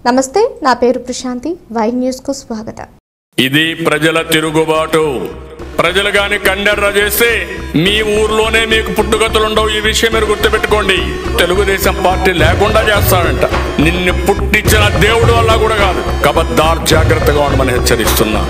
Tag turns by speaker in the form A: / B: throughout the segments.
A: నమస్తే నా పేరు ప్రశాంతి వై న్యూస్కు స్వాగతం
B: ఇది ప్రజల తిరుగుబాటు ప్రజలు గాని కండెర్ర చేస్తే మీ ఊర్లోనే మీకు పుట్టుగతులుండవు ఈ విషయం మీరు గుర్తుపెట్టుకోండి తెలుగుదేశం పార్టీ లేకుండా చేస్తాడంట నిన్ను పుట్టించిన దేవుడు వల్ల కూడా కాదు కబద్దార్ జాగ్రత్తగా ఉండమని హెచ్చరిస్తున్నా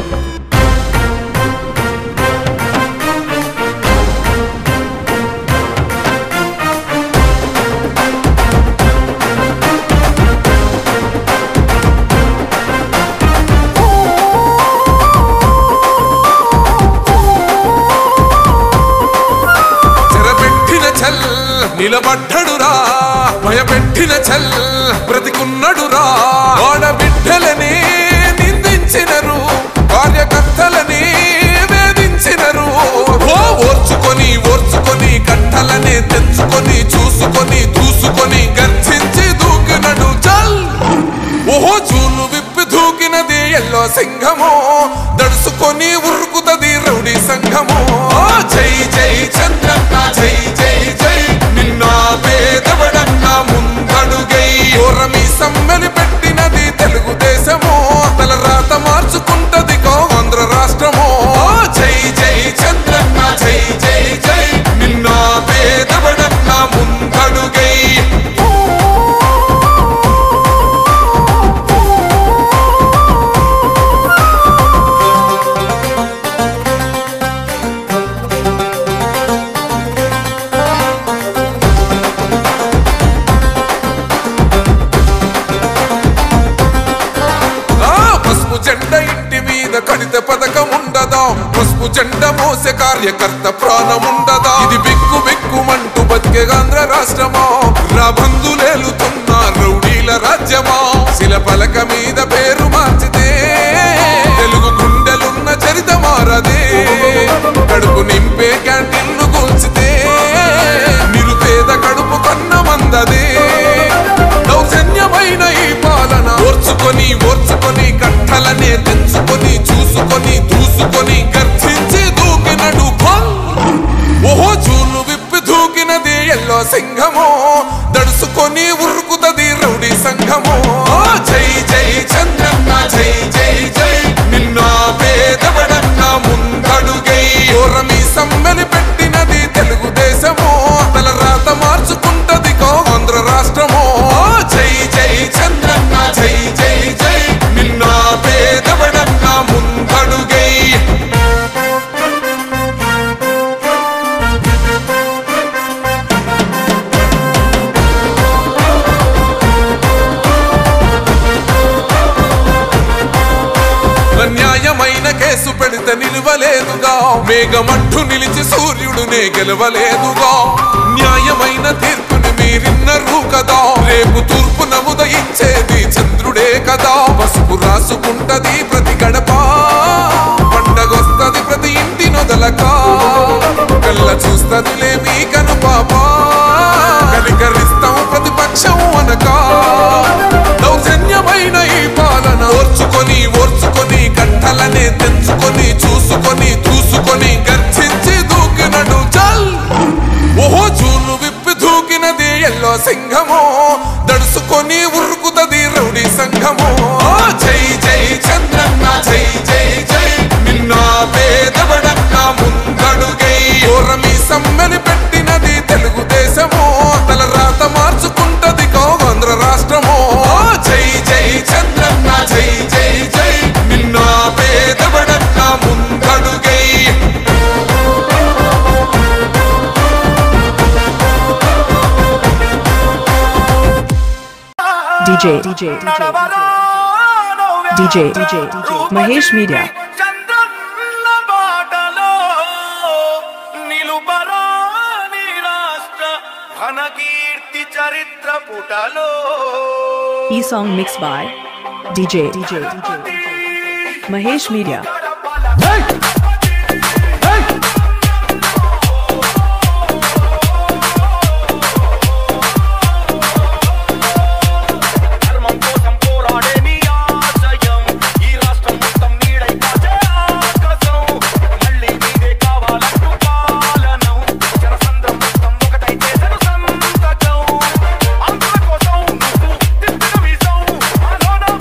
C: చెరపెట్టిన చల్ నిలబడ్డడురా భయపెట్టిన చల్ బ్రతికున్నడురా ఆడబిడ్డలని నిందించినరు కార్యకర్తలని వేధించినరు ఓ ఓర్చుకొని ఓర్చుకొని కట్టలనే తెంచుకొని చూసుకొని దూసుకొని గర్జించి దూకినడు చల్ ఓహో చూలు విప్పి దూకినది ఎల్లో సింహము దడుసుకొని ఉరుకుతది రౌడీ సంఘము ఆ జై జై చంద్రన్న జై జై జై నిన్న పేదవడన్న ముందడుగై ఓరమి సమ్మెలి పెట్టినది తెలుగుదేశము తల రాత మార్చుకుంటది కో ఆంధ్ర రాష్ట్రము ఆ జై జై చంద్రన్న జై జై జై నిన్న పేదవడన్న ముందడుగై ఆ పసుపు జెండ ఇంటి మీద కడిత పథకం ఉండదా పసుపు జెండ మోసే కార్యకర్త ప్రాణం ఉండదా ఇది బిక్కు బిక్కుమంటూ బతికే ఆంధ్ర రాష్ట్రమా రాబందులేలుతున్న రౌడీల రాజ్యమా శిల పలక మీద పేరు మార్చితే తెలుగు గుండెలున్న చరిత మారదే కడుపు నింపే క్యాంటీన్ను కూల్చితే నిరుపేద కడుపు కన్న మందదే దౌర్జన్యమైన ఈ పాలన ఓర్చుకొని ఓర్చుకొని కట్టలనే తెంచుకొని చూసుకొని దూసుకొని గర్జించి దూకినడు భల్. ఓహో చూలు విప్పి దూకినది ఎల్లో సింహము దడుసుకొని ఉరుకుతది రౌడీ సంఘము ఆ జై జై చంద్రన్న జై జై జై నిన్న పేదవడన్న ముందడుగై ఓరమి సమ్మెలి పెట్టినది తెలుగుదేశము తల రాత మార్చుకుంటది కో ఆంధ్ర రాష్ట్రము ఆ జై జై చంద్రన్న జై జై జై నిన్న పేదవడన్న ముందడుగై న్యాయమైన కేసు పెడితే నిలవలేదుగా మేఘమట్టు నిలిచి సూర్యుడునే గెలవలేదుగా న్యాయమైన తీర్పుని మీరిన్నరు కదా రేపు తూర్పు నముదయించేది చంద్రుడే కదా పసుపు రాసుకుంటది ప్రతి గడప పండగొస్తది ప్రతి ఇంటి నొదలక కళ్ళ చూస్తదిలే మీ కను పాప కలికరిస్తాం ప్రతిపక్షం అనక దౌర్జన్యమైన ఈ పాలన ఓర్చుకొని ఓర్చుకొని కట్టలనే తెంచుకొని చూసుకొని దూసుకొని గర్జించి దూకినడు చల్ ఓహో చూలు విప్పి దూకినది ఎల్లో సింహము దడుసుకొని ఉరుకుతది రౌడీ సంఘము ఆ జై జై చంద్రన్న జై జై జై నిన్న పేదవడన్న ముందడుగై ఓరమి సమ్మెలి పెట్టినది తెలుగుదేశము తల రాత మార్చుకుంటది కో ఆంధ్ర రాష్ట్రము ఆ జై జై చంద్రన్న జై జై జై నిన్న పేదవడన్న ముందడుగై
D: DJ DJ DJ DJ Mahesh Media
E: Chandranna బాటలో నిలుపరా నీ రాష్ట్ర ఘనకీర్తి చరిత్ర పుటలో
D: E song mixed by DJ DJ Mahesh Media
E: ధర్మం కోసం పోరాడే నీ ఆశయం ఈ రాష్ట్రం మొత్తం నీడై కాచే ఆకాశం మళ్ళీ నీదే కావాలంటూ పాలనం జనసంద్రం మొత్తం ఒకటై చేసను సంతకం ఆంధ్రుల కోసం నువ్వు తిప్పిన వీసం ఆలోన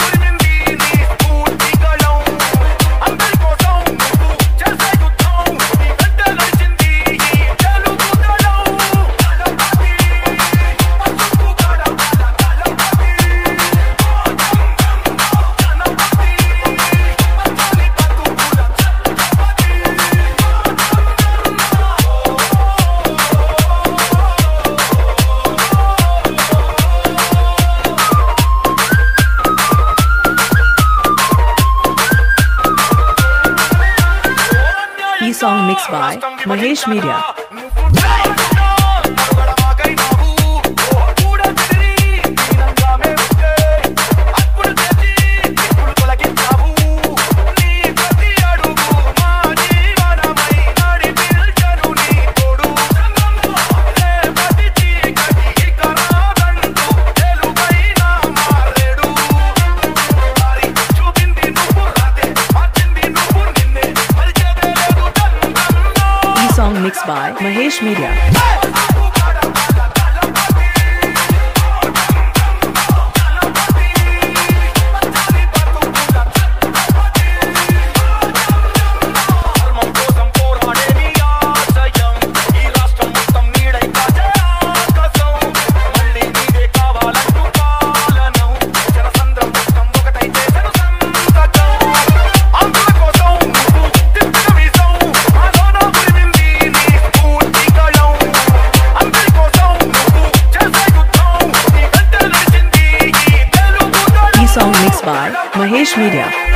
D: song mixed by Mahesh Media. E song mixed by Mahesh Media.
E: ధర్మం కోసం పోరాడే నీ ఆశయం ఈ రాష్ట్రం మొత్తం నీడై కాచే ఆకాశం మళ్ళీ నీదే కావాలంటూ పాలనం జనసంద్రం మొత్తం ఒకటై చేసెను సంతకం ఆంధ్రుల కోసం నువ్వు తిప్పిన వీసం మాలోన ఉరిమింది నీ స్ఫూర్తి కళం అందరి కోసం నువ్వు చేసే యుద్ధం నీ వెంట నడిచింది ఈ Telugu
D: E song mixed by Mahesh Media.